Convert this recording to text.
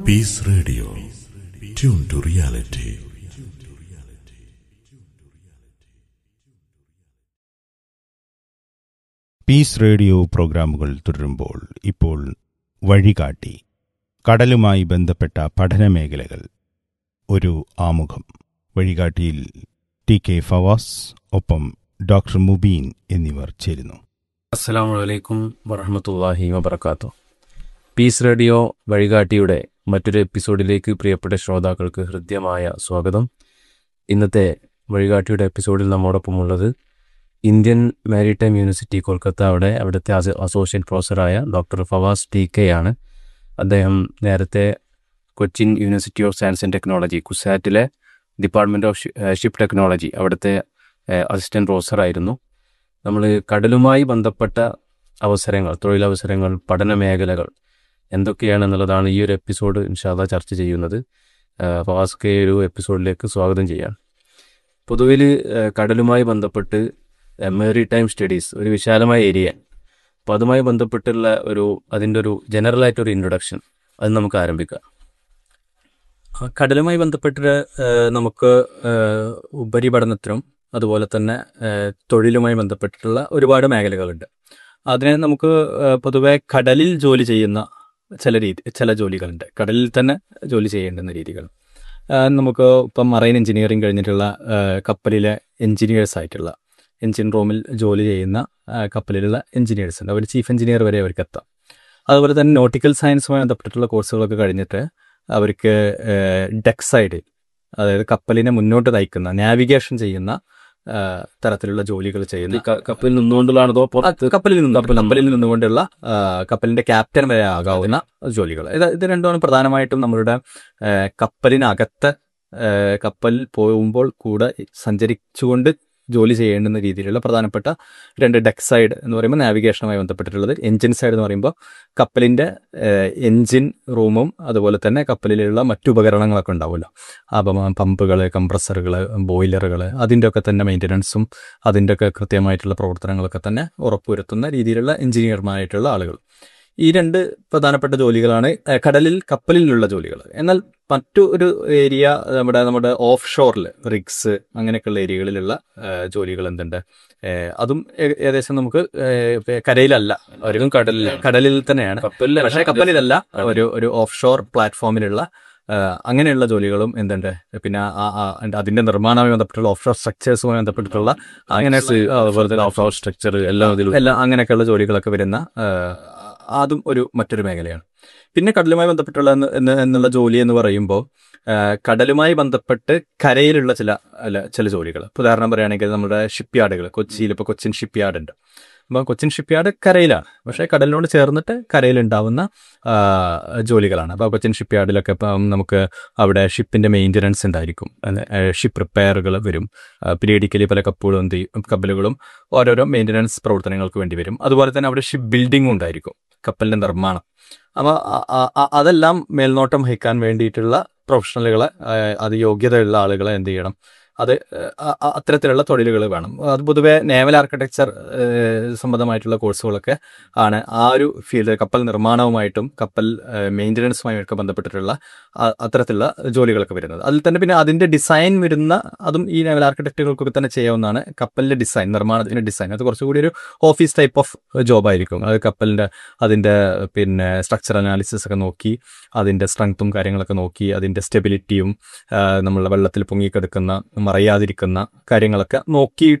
piece radio tune to reality peace radio പ്രോഗ്രാമുകൾ തുടരുമ്പോൾ ഇപ്പോൾ വഴികാട്ടി കടലുമായി ബന്ധപ്പെട്ട പഠനമേഖലകൾ ഒരു ആമുഖം വഴികാട്ടിയിൽ ടി കെ ഫവാസ് ഒപ്പം ഡോക്ടർ മുബീൻ എന്നിവർ ചേരുന്നു അസ്സാം വലൈക്കും വറഹമത്തല്ലാഹി വബർക്കാത്തു പീസ് റേഡിയോ വഴികാട്ടിയുടെ മറ്റൊരു എപ്പിസോഡിലേക്ക് പ്രിയപ്പെട്ട ശ്രോതാക്കൾക്ക് ഹൃദ്യമായ സ്വാഗതം ഇന്നത്തെ വഴികാട്ടിയുടെ എപ്പിസോഡിൽ നമ്മോടൊപ്പമുള്ളത് ഇന്ത്യൻ മാരിടൈം യൂണിവേഴ്സിറ്റി കൊൽക്കത്ത അവിടെ അവിടുത്തെ അസ- അസോസിയേറ്റ് പ്രൊഫസറായ ഡോക്ടർ ഫവാസ് ടി കെ ആണ് അദ്ദേഹം നേരത്തെ Cochin university of science and technology കുസാറ്റിലെ ഡിപ്പാർട്ട്മെൻറ്റ് ഓഫ് ഷിപ്പ് ടെക്നോളജി അവിടുത്തെ അസിസ്റ്റൻറ്റ് പ്രൊഫസറായിരുന്നു നമ്മൾ കടലുമായി ബന്ധപ്പെട്ട അവസരങ്ങൾ തൊഴിലവസരങ്ങൾ പഠന മേഖലകൾ എന്തൊക്കെയാണെന്നുള്ളതാണ് ഈ ഒരു എപ്പിസോഡ് ഇൻഷാല്ല ചർച്ച ചെയ്യുന്നത് ഫവാസ്കെ ഒരു എപ്പിസോഡിലേക്ക് സ്വാഗതം ചെയ്യാം പൊതുവിൽ കടലുമായി ബന്ധപ്പെട്ട് മെറി ടൈം സ്റ്റഡീസ് ഒരു വിശാലമായ ഏരിയ അപ്പോൾ അതുമായി ബന്ധപ്പെട്ടുള്ള ഒരു അതിൻ്റെ ഒരു ജനറലായിട്ടൊരു ഇൻട്രൊഡക്ഷൻ അത് നമുക്ക് ആരംഭിക്കാം ആ, കടലുമായി ബന്ധപ്പെട്ട് ഏഹ്, നമുക്ക് ഏഹ്, ഉപരിപഠനത്തിനും അതുപോലെ തന്നെ ഏഹ്, തൊഴിലുമായി ബന്ധപ്പെട്ടിട്ടുള്ള ഒരുപാട് മേഖലകളുണ്ട് അതിനെ നമുക്ക് ഏഹ്, പൊതുവെ കടലിൽ ജോലി ചെയ്യുന്ന ചില രീതി ചില ജോലികളുണ്ട് കടലിൽ തന്നെ ജോലി ചെയ്യേണ്ടുന്ന രീതികൾ ഏഹ്, നമുക്ക് ഇപ്പം മറൈൻ എഞ്ചിനീയറിംഗ് കഴിഞ്ഞിട്ടുള്ള ഏഹ്, കപ്പലിലെ എഞ്ചിനീയേഴ്സ് ആയിട്ടുള്ള എഞ്ചിൻ റൂമിൽ ജോലി ചെയ്യുന്ന ഏഹ്, കപ്പലിലുള്ള എഞ്ചിനീയേഴ്സ് ഉണ്ട് അവർ ചീഫ് എഞ്ചിനീയർ വരെ അവർക്ക് എത്താം അതുപോലെ തന്നെ നോട്ടിക്കൽ സയൻസുമായി ബന്ധപ്പെട്ടിട്ടുള്ള കോഴ്സുകളൊക്കെ കഴിഞ്ഞിട്ട് അവർക്ക് ഡെക്ക് സൈഡിൽ അതായത് കപ്പലിനെ മുന്നോട്ട് നയിക്കുന്ന നാവിഗേഷൻ ചെയ്യുന്ന ആ, തരത്തിലുള്ള ജോലികൾ ചെയ്യുന്ന ക- കപ്പലിൽ നിന്നുകൊണ്ടുള്ളതാണോ അതോ ആ, പുറത്ത് കപ്പലിൽ നിന്ന് കപ്പലിൽ നിന്നുകൊണ്ടുള്ള ആ, കപ്പലിന്റെ ക്യാപ്റ്റൻ വരെ ആകാവുന്ന ജോലികൾ ഇത് ഇത് രണ്ടുമാണ് പ്രധാനമായിട്ടും നമ്മളുടെ ആ, കപ്പലിനകത്ത് ആ, കപ്പൽ പോകുമ്പോൾ കൂടെ സഞ്ചരിച്ചുകൊണ്ട് ജോലി ചെയ്യേണ്ടുന്ന രീതിയിലുള്ള പ്രധാനപ്പെട്ട രണ്ട് ഡെക്ക് സൈഡ് എന്ന് പറയുമ്പോൾ നാവിഗേഷനുമായി ബന്ധപ്പെട്ടിട്ടുള്ളത് എഞ്ചിൻ സൈഡ് എന്ന് പറയുമ്പോൾ കപ്പലിന്റെ എഞ്ചിൻ റൂമും അതുപോലെ തന്നെ കപ്പലിലുള്ള മറ്റു ഉപകരണങ്ങളൊക്കെ ഉണ്ടാവുമല്ലോ അപ്പം പമ്പുകൾ കംപ്രസറുകൾ ബോയിലറുകൾ അതിൻ്റെ ഒക്കെ തന്നെ മെയിൻ്റനൻസും അതിൻ്റെ ഒക്കെ കൃത്യമായിട്ടുള്ള പ്രവർത്തനങ്ങളൊക്കെ തന്നെ ഉറപ്പുവരുത്തുന്ന രീതിയിലുള്ള എഞ്ചിനീയർമാരായിട്ടുള്ള ആളുകൾ ഈ രണ്ട് പ്രധാനപ്പെട്ട ജോലികളാണ് ഏഹ്, കടലിൽ കപ്പലിലുള്ള ജോലികൾ എന്നാൽ മറ്റു ഒരു ഏരിയ നമ്മുടെ നമ്മുടെ ഓഫ് ഷോറിൽ റിഗ്സ് അങ്ങനെയൊക്കെയുള്ള ഏരിയകളിലുള്ള ഏഹ്, ജോലികൾ എന്തുണ്ട് ഏഹ്, അതും ഏ- ഏകദേശം നമുക്ക് ഏഹ്, കരയിലല്ല ഒരു കടലിൽ കടലിൽ തന്നെയാണ് കപ്പലിൽ പക്ഷേ കപ്പലിലല്ല ഒരു ഒരു ഓഫ് ഷോർ പ്ലാറ്റ്ഫോമിലുള്ള ആ, അങ്ങനെയുള്ള ജോലികളും എന്തുണ്ട് പിന്നെ ആ- ആ- and അതിന്റെ നിർമ്മാണവുമായി ബന്ധപ്പെട്ടുള്ള ഓഫ് ഷോർ സ്ട്രക്ചേഴ്സുമായി ബന്ധപ്പെട്ടിട്ടുള്ള അങ്ങനെ അതുപോലെ ഓഫ് ഹൗസ് സ്ട്രക്ചർ എല്ലാം ഇതിൽ എല്ലാം അങ്ങനെയൊക്കെയുള്ള ജോലികളൊക്കെ വരുന്ന ആ, അതും ഒരു മറ്റൊരു മേഖലയാണ് പിന്നെ കടലുമായി ബന്ധപ്പെട്ടുള്ള എന്ന് എന്ന് എന്നുള്ള ജോലി എന്ന് പറയുമ്പോൾ ആ, കടലുമായി ബന്ധപ്പെട്ട് കരയിലുള്ള ചില അല്ല ചില ജോലികൾ ഇപ്പോൾ ഉദാഹരണം പറയുകയാണെങ്കിൽ നമ്മുടെ ഷിപ്പ് യാർഡുകൾ കൊച്ചിയിൽ ഇപ്പോൾ കൊച്ചിൻ ഷിപ്പ് യാർഡ് ഉണ്ട് അപ്പോൾ കൊച്ചിൻ ഷിപ്പ് യാർഡ് കരയിലാണ് പക്ഷേ കടലിനോട് ചേർന്നിട്ട് കരയിലുണ്ടാവുന്ന ആ, ജോലികളാണ് അപ്പോൾ കൊച്ചിൻ ഷിപ്പ് യാർഡിലൊക്കെ ഇപ്പം നമുക്ക് അവിടെ ഷിപ്പിന്റെ മെയിൻ്റനൻസ് ഉണ്ടായിരിക്കും ഷിപ്പ് റിപ്പയറുകൾ വരും പീരിയഡിക്കലി പല കപ്പുകളും എന്ത് ചെയ്യും കപ്പലുകളും ഓരോരോ മെയിൻ്റനൻസ് പ്രവർത്തനങ്ങൾക്ക് വേണ്ടി വരും അതുപോലെ തന്നെ അവിടെ ഷിപ്പ് ബിൽഡിംഗും ഉണ്ടായിരിക്കും കപ്പലിന്റെ നിർമ്മാണം അപ്പോൾ അതെല്ലാം മേൽനോട്ടം വഹിക്കാൻ വേണ്ടിയിട്ടുള്ള പ്രൊഫഷണലുകളെ ആ, അത് യോഗ്യതയുള്ള ആളുകളെ എന്ത് ചെയ്യണം അത് ആ, ആ, അത്തരത്തിലുള്ള തൊഴിലുകൾ വേണം അത് പൊതുവെ നേവൽ ആർക്കിടെക്ചർ സംബന്ധമായിട്ടുള്ള കോഴ്സുകളൊക്കെ ആണ് ആ ഒരു ഫീൽഡ് കപ്പൽ നിർമ്മാണവുമായിട്ടും കപ്പൽ മെയിൻ്റനൻസുമായും ഒക്കെ ബന്ധപ്പെട്ടിട്ടുള്ള ആ- അത്തരത്തിലുള്ള ജോലികളൊക്കെ വരുന്നത് അതിൽ തന്നെ പിന്നെ അതിന്റെ ഡിസൈൻ വരുന്ന അതും ഈ നേവൽ ആർക്കിടെക്റ്റുകൾക്കൊക്കെ തന്നെ ചെയ്യാവുന്നതാണ് കപ്പലിന്റെ ഡിസൈൻ നിർമ്മാണത്തിന്റെ ഡിസൈൻ അത് കുറച്ചുകൂടി ഒരു ഓഫീസ് ടൈപ്പ് ഓഫ് ജോബ് ആയിരിക്കും അത് കപ്പലിന്റെ അതിന്റെ പിന്നെ സ്ട്രക്ചർ അനാലിസിസ് ഒക്കെ നോക്കി അതിന്റെ സ്ട്രെങ്ത്തും കാര്യങ്ങളൊക്കെ നോക്കി അതിന്റെ സ്റ്റെബിലിറ്റിയും നമ്മളെ വെള്ളത്തിൽ പൊങ്ങിക്കിടക്കുന്ന മറയാതിരിക്കുന്ന കാര്യങ്ങളൊക്കെ നോക്കി